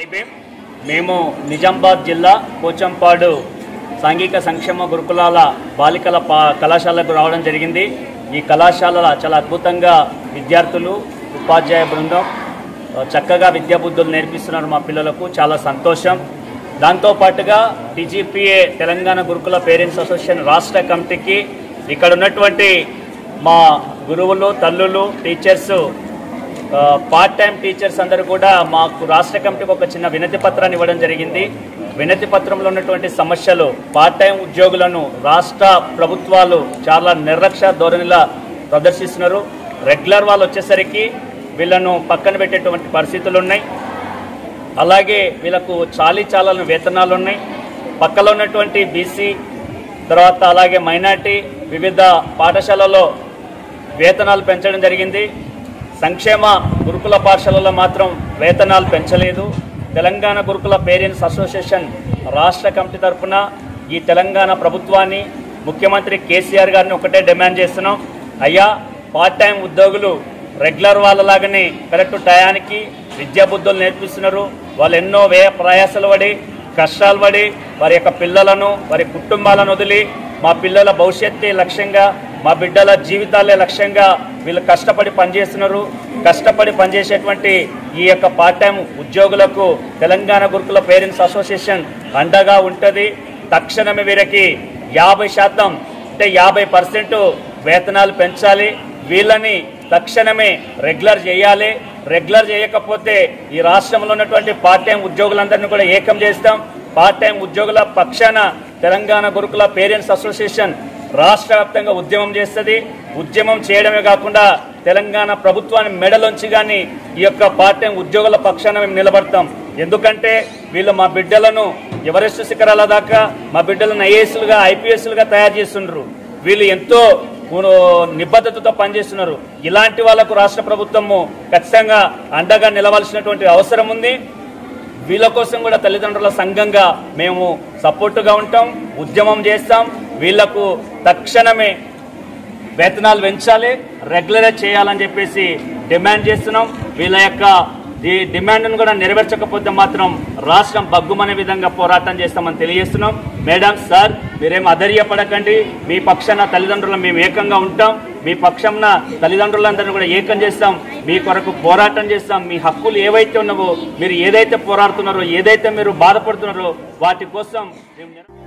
హనీబీం మేము నిజామాబాద్ జిల్లా పోచంపాడు సాంఘిక సంక్షేమ గురుకులాల బాలికల పా కళాశాలకు రావడం జరిగింది ఈ కళాశాల చాలా అద్భుతంగా విద్యార్థులు ఉపాధ్యాయ బృందం ఆ, చక్కగా విద్యాబుద్ధులు నేర్పిస్తున్నారు మా పిల్లలకు చాలా సంతోషం దాంతోపాటుగా టీజీపీఏ తెలంగాణ గురుకుల పేరెంట్స్ అసోసియేషన్ రాష్ట్ర కమిటీకి ఇక్కడ ఉన్నటువంటి మా గురువులు తల్లులు టీచర్స్ ఆ, పార్ట్ టైం టీచర్స్ అందరూ కూడా మాకు రాష్ట్ర కమిటీకి ఒక చిన్న వినతి పత్రాన్ని ఇవ్వడం జరిగింది వినతి పత్రంలో ఉన్నటువంటి సమస్యలు పార్ట్ టైం ఉద్యోగులను రాష్ట్ర ప్రభుత్వాలు చాలా నిర్లక్ష్య ధోరణిలా ప్రదర్శిస్తున్నారు రెగ్యులర్ వాళ్ళు వచ్చేసరికి వీళ్ళను పక్కన పెట్టేటువంటి పరిస్థితులు ఉన్నాయి అలాగే వీళ్ళకు చాలీ చాలని వేతనాలు ఉన్నాయి పక్కలో ఉన్నటువంటి బీసీ తర్వాత అలాగే మైనార్టీ వివిధ పాఠశాలలో వేతనాలు పెంచడం జరిగింది సంక్షేమ గురుకుల పాఠశాలలో మాత్రం వేతనాలు పెంచలేదు తెలంగాణ గురుకుల పేరెంట్స్ అసోసియేషన్ రాష్ట్ర కమిటీ తరఫున ఈ తెలంగాణ ప్రభుత్వాన్ని ముఖ్యమంత్రి కేసీఆర్ గారిని ఒకటే డిమాండ్ చేస్తున్నాం అయ్యా పార్ట్ టైం ఉద్యోగులు రెగ్యులర్ వాళ్ళలాగానే కరెక్ట్ టయానికి విద్యాబుద్ధులు నేర్పిస్తున్నారు వాళ్ళు ఎన్నో వ్యయ ప్రయాసాలు పడి కష్టాలు పడి వారి యొక్క పిల్లలను వారి కుటుంబాలను వదిలి మా పిల్లల భవిష్యత్తే లక్ష్యంగా మా బిడ్డల జీవితాలే లక్ష్యంగా వీళ్ళు కష్టపడి పనిచేస్తున్నారు కష్టపడి పనిచేసేటువంటి ఈ యొక్క పార్ట్ టైం ఉద్యోగులకు తెలంగాణ గురుకుల పేరెంట్స్ అసోసియేషన్ అండగా ఉంటుంది తక్షణమే వీరికి యాభై శాతం అంటే యాభై పర్సెంట్ వేతనాలు పెంచాలి వీళ్ళని తక్షణమే రెగ్యులర్ చేయాలి రెగ్యులర్ చేయకపోతే ఈ రాష్ట్రంలో ఉన్నటువంటి పార్ట్ టైం ఉద్యోగులందరినీ కూడా ఏకం చేస్తాం పార్ట్ టైం ఉద్యోగుల పక్షాన తెలంగాణ గురుకుల పేరెంట్స్ అసోసియేషన్ రాష్ట్ర వ్యాప్తంగా ఉద్యమం చేస్తుంది ఉద్యమం చేయడమే కాకుండా తెలంగాణ ప్రభుత్వాన్ని మెడలోంచి కానీ ఈ యొక్క పార్ట్ టైం ఉద్యోగుల పక్షాన మేము నిలబడతాం ఎందుకంటే వీళ్ళు మా బిడ్డలను ఎవరెస్ట్ శిఖరాల దాకా మా బిడ్డలను ఐఏఎస్లుగా ఐపీఎస్లుగా తయారు చేస్తుండ్రు వీళ్ళు ఎంతో ఊ- నిబద్ధతతో పనిచేస్తున్నారు ఇలాంటి వాళ్ళకు రాష్ట్ర ప్రభుత్వము ఖచ్చితంగా అండగా నిలవాల్సినటువంటి అవసరం ఉంది వీళ్ళ కోసం కూడా తల్లిదండ్రుల సంఘంగా మేము సపోర్టుగా ఉంటాం ఉద్యమం చేస్తాం వీళ్లకు తక్షణమే వేతనాలు పెంచాలి రెగ్యులరైజ్ చేయాలని చెప్పేసి డిమాండ్ చేస్తున్నాం వీళ్ళ యొక్క ఈ డిమాండ్ను కూడా నెరవేర్చకపోతే మాత్రం రాష్ట్రం బగ్గుమనే విధంగా పోరాటం చేస్తామని తెలియజేస్తున్నాం మేడం సార్ మీరేం అధైర్యపడకండి మీ పక్షాన తల్లిదండ్రులు మేము ఏకంగా ఉంటాం మీ పక్షంన తల్లిదండ్రులందరినీ కూడా ఏకం చేస్తాం మీ కొరకు పోరాటం చేస్తాం మీ హక్కులు ఏవైతే ఉన్నావో మీరు ఏదైతే పోరాడుతున్నారో ఏదైతే మీరు బాధపడుతున్నారో వాటి కోసం మేము నిర-